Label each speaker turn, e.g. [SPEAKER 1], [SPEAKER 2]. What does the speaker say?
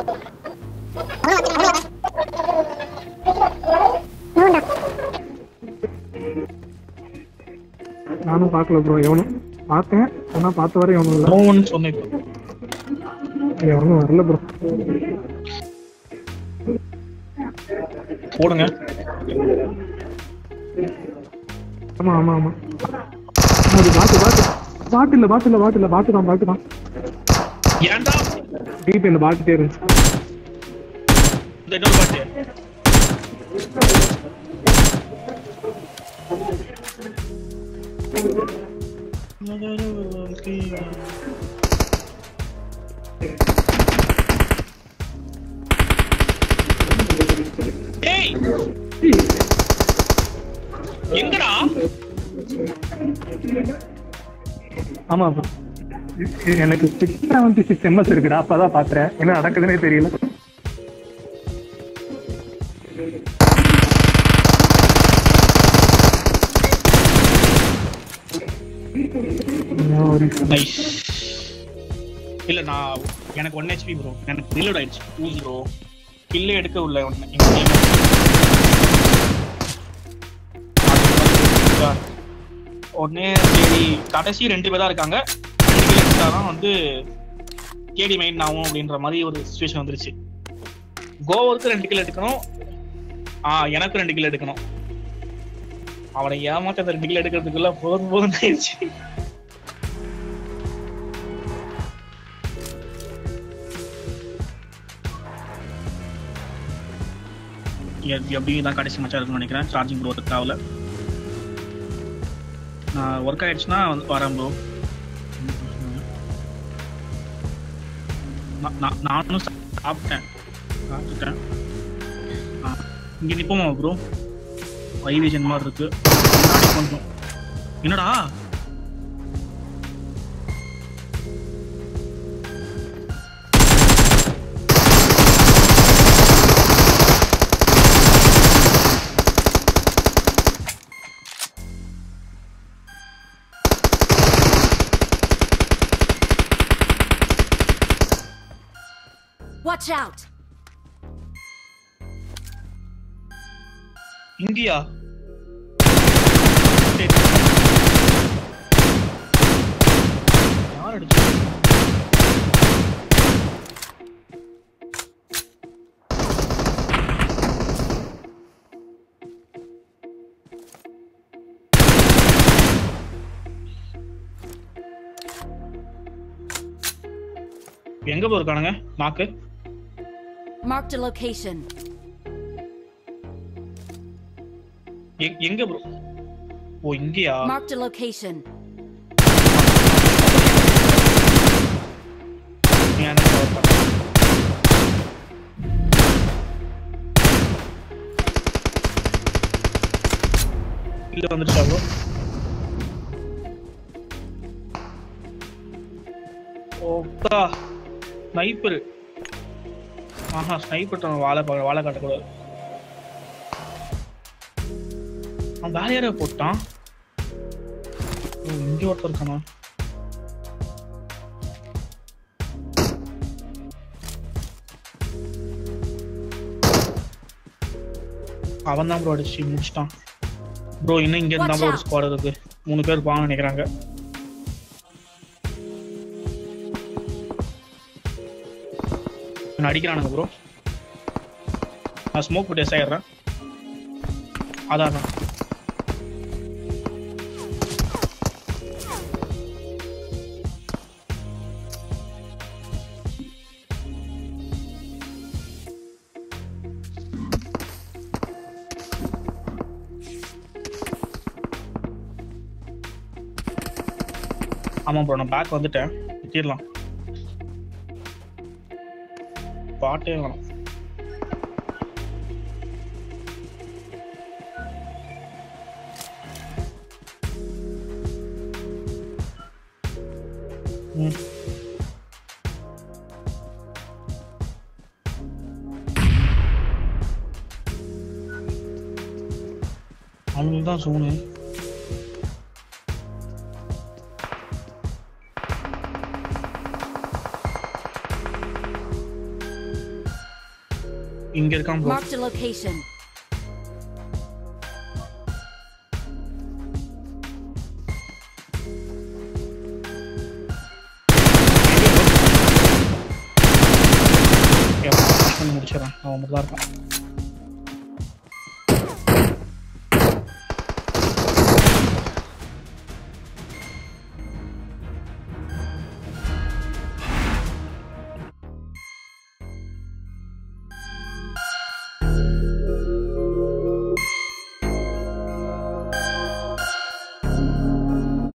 [SPEAKER 1] நானும் பார்க்கல ப்ரோ எவனும் பார்த்தேன் ஆனா பார்த்த வரை எவனும் இல்லை
[SPEAKER 2] நோன்னு சொன்னேன் இப்போ.
[SPEAKER 1] எவனும் வரல ப்ரோ
[SPEAKER 2] போடுங்க
[SPEAKER 1] ஆமா ஆமா ஆமா அது பாட்டு பாட்டு பாட்டு இல்ல பாட்டு இல்ல பாட்டு இல்ல பாட்டு தான் பாட்டு தான்
[SPEAKER 2] ஏன்டா
[SPEAKER 1] டிபி இந்த பாட்டுட்டே இருந்துச்சு
[SPEAKER 2] இந்த இன்னொரு பாட்டு ஏய் எங்கடா
[SPEAKER 1] ஆமா bro. எனக்கு சிக்ஸ் செவன்டி சிக்ஸ் எம்எஸ் இருக்குடா அப்பதான் பாத்துறேன் என்ன நடக்குதுன்னே தெரியல ஒரு
[SPEAKER 2] நைஸ் இல்ல நான் எனக்கு ஒன் ஹெச்பி ப்ரோ எனக்கு ரீலோட் ஆயிடுச்சு டூ ஜீரோ கில்லே எடுக்க உள்ள ஒன்று ஒன்னே சரி கடைசி ரெண்டு பேர் தான் இருக்காங்க ரெண்டு கில் எடுத்தாதான் வந்து கேடி மெயின் ஆகும் அப்படின்ற மாதிரி ஒரு சுச்சுவேஷன் வந்துருச்சு கோவருக்கு ரெண்டு கில் எடுக்கணும் ஆ எனக்கு ரெண்டு கில் எடுக்கணும் அவனை ஏமாத்த அந்த ரெண்டு கில் எடுக்கிறதுக்குள்ள போதும் போதும் ஆயிடுச்சு எப்- எப்படியும் தான் கடைசி மச்சா இருக்கும்னு நினைக்கிறேன் சார்ஜிங் ப்ரோ ஒர்க் ஆகல நான் ஒர்க் ஆயிடுச்சுன்னா வந்து வரேன் ப்ரோ நானும் சாப்பிட்டேன் சாப்பிட்டுட்டேன் ஆ, இங்க நிப்போமா ப்ரோ வைவேஜன் மாதிரி இருக்கு முன்னாடி கொஞ்சம் என்னடா
[SPEAKER 3] Watch out!
[SPEAKER 2] இந்தியா சரி. யார் அடிச்சு எங்க போய் இருக்கானுங்க நாக்கு
[SPEAKER 3] Marked a location.
[SPEAKER 2] எ- எங்க ப்ரோ ஓ இங்கயா
[SPEAKER 3] Marked a location.
[SPEAKER 2] நீ அந்த cover பண்ணு. இல்ல வந்துருச்சா ப்ரோ ஓப்பா ஸ்னைப்பர் ஆஹா ஸ்னைப்பர் வாழை பா- வாழை காட்டக்கூடாது அவன் வேற யாரையா போட்டான் ஓ, இங்க ஒருத்தர் இருக்கானா அவன் தான் ப்ரோ அடிச்சு முடிச்சிட்டான் ப்ரோ இன்னும் இங்க இருந்தா
[SPEAKER 3] Watch
[SPEAKER 2] ஒரு
[SPEAKER 3] out.
[SPEAKER 2] ஸ்குவாட் இருக்கு மூணு பேர் பான்னு நினைக்கிறாங்க என்ன அடிக்கிறானுங்க ப்ரோ நான் ஸ்மோக் போட்டு எஸ் ஆயிடுறேன் அதான் அதான். ஆமா ப்ரோ நான் பேக் வந்துட்டேன் திட்டிடலாம் பாட்டே வேணாம் ம். அவங்களுக்கு தான் சோனு இங்க இருக்கான் ப்ரோ
[SPEAKER 3] Marked a location.
[SPEAKER 2] முடிச்சிடறான் அவன் மட்டும் தான் இருக்கான்